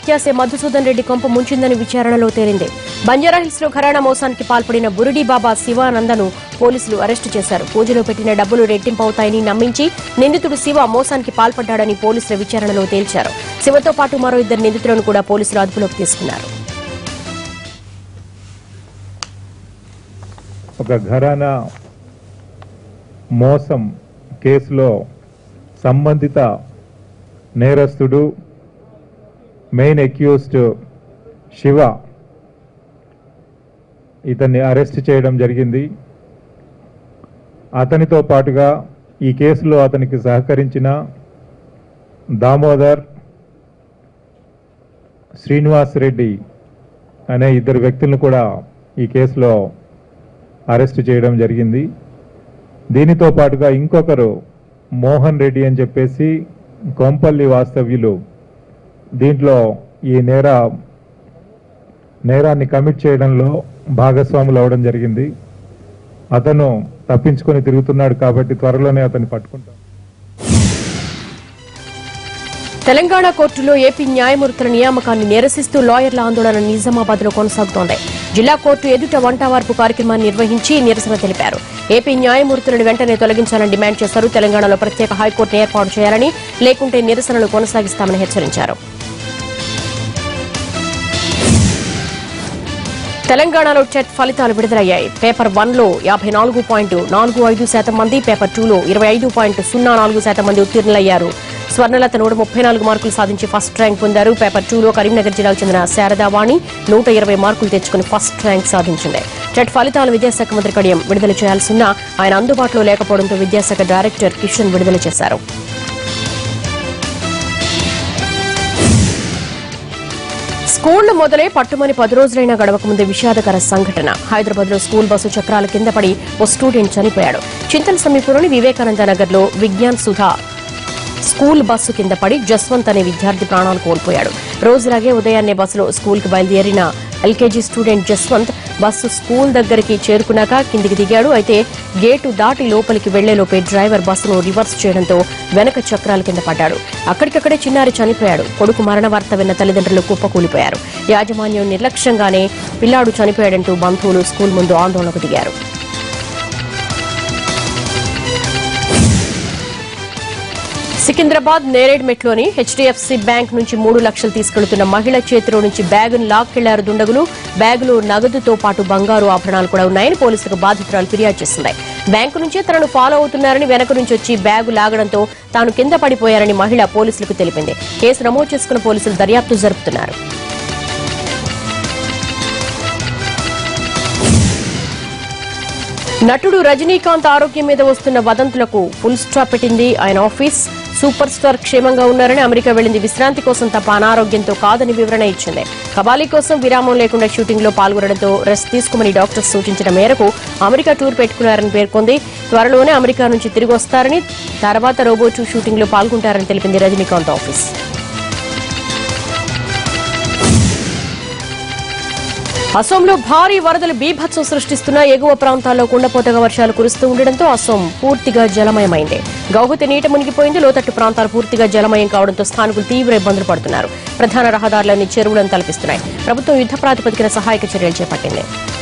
అత్యాసే మధుసూదన్ రెడ్డి కొంప ముంచిందని విచారణలో తేలింది బంజారాహిల్స్ లో ఘరానా మోసానికి పాల్పడిన బురుడి బాబా శివానందను పోలీసులు అరెస్టు చేశారు పూజలో పెట్టిన డబ్బులు రెట్టింపవుతాయని నమ్మించి నిందితుడు శివ మోసానికి పాల్పడ్డాడని పోలీసుల విచారణలో తేల్చారు శివతో పాటు మరో ఇద్దరు నిందితులను కూడా పోలీసులు అదుపులోకి తీసుకున్నారు ఒక ఘరానా మోసం కేసులో సంబంధిత నేరస్తుడు మెయిన్ అక్యూస్డ్ శివ ఇతన్ని అరెస్ట్ చేయడం జరిగింది అతనితో పాటుగా ఈ కేసులో అతనికి సహకరించిన దామోదర్ శ్రీనివాస్ రెడ్డి అనే ఇద్దరు వ్యక్తులను కూడా ఈ కేసులో అరెస్ట్ చేయడం జరిగింది దీనితో పాటుగా ఇంకొకరు మోహన్ రెడ్డి అని చెప్పేసి కొంపల్లి వాస్తవ్యులు దీంట్లో ఈ నేర నేరాన్ని కమిట్ చేయడంలో భాగస్వాములు అవడం జరిగింది అతను తప్పించుకొని తిరుగుతున్నాడు కాబట్టి త్వరలోనే అతన్ని పట్టుకుంటాం తెలంగాణ కోర్టులో ఏపీ న్యాయమూర్తుల నియామకాన్ని నిరసిస్తూ లాయర్ల ఆందోళన నిజామాబాద్ లో కొనసాగుతోంది జిల్లా కోర్టు ఎదుట వంటవార్పు కార్యక్రమాన్ని నిర్వహించి నిరసన తెలిపారు ఏపీ న్యాయమూర్తులను వెంటనే తొలగించాలని డిమాండ్ చేశారు తెలంగాణలో ప్రత్యేక హైకోర్టు ఏర్పాటు చేయాలని లేకుంటే నిరసనలు కొనసాగిస్తామని హెచ్చరించారు తెలంగాణలో టెట్ ఫలితాలు విడుదలయ్యాయి పేపర్ వన్ లో యాభై నాలుగు పాయింట్ నాలుగు ఐదు శాతం మంది పేపర్ టూలో ఇరవై ఐదు పాయింట్ సున్నా నాలుగు శాతం మంది ఉత్తీర్ణులయ్యారు స్వర్ణలత నూట ముప్పై నాలుగు మార్కులు సాధించి ఫస్ట్ ర్యాంక్ పొందారు పేపర్ టూలో కరీంనగర్ జిల్లాకు చెందిన శారదావాణి నూట ఇరవై మార్కులు తెచ్చుకుని ఫస్ట్ ర్యాంక్ సాధించింది టెట్ ఫలితాలు విద్యాశాఖ మంత్రి కడియం విడుదల చేయాల్సిన ఆయన అందుబాటులో లేకపోవడంతో విద్యాశాఖ డైరెక్టర్ కిషన్ విడుదల చేశారు స్కూళ్లు మొదలై పట్టుమని పది రోజులైనా గడవకముందే విషాదకర సంఘటన హైదరాబాద్ లో స్కూల్ బస్సు చక్రాల కింద పడి ఓ స్టూడెంట్ చనిపోయాడు చింతల సమీపంలోని వివేకానంద నగర్ లో విజ్ఞాన్ సుధా స్కూల్ బస్సు కింద పడి జస్వంత్ అనే విద్యార్థి ప్రాణాలు కోల్పోయాడు రోజులాగే ఉదయాన్నే బస్సులో స్కూల్ కి బయలుదేరిన LKG student Jaswanth bus school దగ్గరికి చేరుకున్నాక కిందికి దిగాడు అయితే గేటు దాటి లోపలికి వెళ్లేలోపే డ్రైవర్ బస్సును రివర్స్ చేయడంతో వెనక చక్రాల కింద పడ్డాడు అక్కడికక్కడే చిన్నారి చనిపోయాడు కొడుకు మరణ వార్త విన్న తల్లిదండ్రులు కుప్పకూలిపోయారు యాజమాన్యం నిర్లక్ష్యంగానే పిల్లాడు చనిపోయాడంటూ బంధువులు స్కూల్ ముందు ఆందోళనకు దిగారు సికింద్రాబాద్ నేరేడ్మెట్లోని హెచ్డిఎఫ్సి బ్యాంక్ నుంచి మూడు లక్షలు తీసుకెళ్తున్న మహిళ చేతిలో నుంచి బ్యాగును లాక్కెళ్లారు దుండగులు బ్యాగులో నగదుతో పాటు బంగారు ఆభరణాలు కూడా ఉన్నాయని పోలీసులకు బాధితురాలు ఫిర్యాదు చేసింది బ్యాంకు నుంచే తనను ఫాలో అవుతున్నారని వెనక నుంచి వచ్చి బ్యాగు లాగడంతో తాను కింద పడిపోయారని మహిళ పోలీసులకు తెలిపింది కేసు నమోదు చేసుకున్న పోలీసులు దర్యాప్తు జరుపుతున్నారు నటుడు రజనీకాంత్ ఆరోగ్యం మీద వస్తున్న వదంతులకు ఫుల్ స్టాప్ పెట్టింది ఆయన ఆఫీస్ సూపర్ స్టార్ క్షేమంగా ఉన్నారని అమెరికా వెళ్లింది విశ్రాంతి కోసం తప్ప అనారోగ్యంతో కాదని వివరణ ఇచ్చింది కబాలీ కోసం విరామం లేకుండా షూటింగ్ లో పాల్గొనడంతో రెస్ట్ తీసుకోమని డాక్టర్స్ సూచించిన మేరకు అమెరికా టూర్ పెట్టుకున్నారని పేర్కొంది త్వరలోనే అమెరికా నుంచి తిరిగి వస్తారని తర్వాత రోబో టూ షూటింగ్ లో పాల్గొంటారని తెలిపింది రజనీకాంత్ ఆఫీస్ అసోంలో భారీ వరదలు బీభత్సం సృష్టిస్తున్న ఎగువ ప్రాంతాల్లో కుండపోతగా వర్షాలు కురుస్తూ ఉండడంతో అసోం పూర్తిగా జలమయమైంది గౌహతి నీట మునిగిపోయింది లోతట్టు ప్రాంతాలు పూర్తిగా జలమయం కావడంతో స్థానికులు తీవ్ర ఇబ్బందులు పడుతున్నారు ప్రధాన రహదారులన్నీ చెరువులను తలపిస్తున్నాయి ప్రభుత్వం యుద్ధ ప్రాతిపదికన సహాయక చర్యలు చేపట్టింది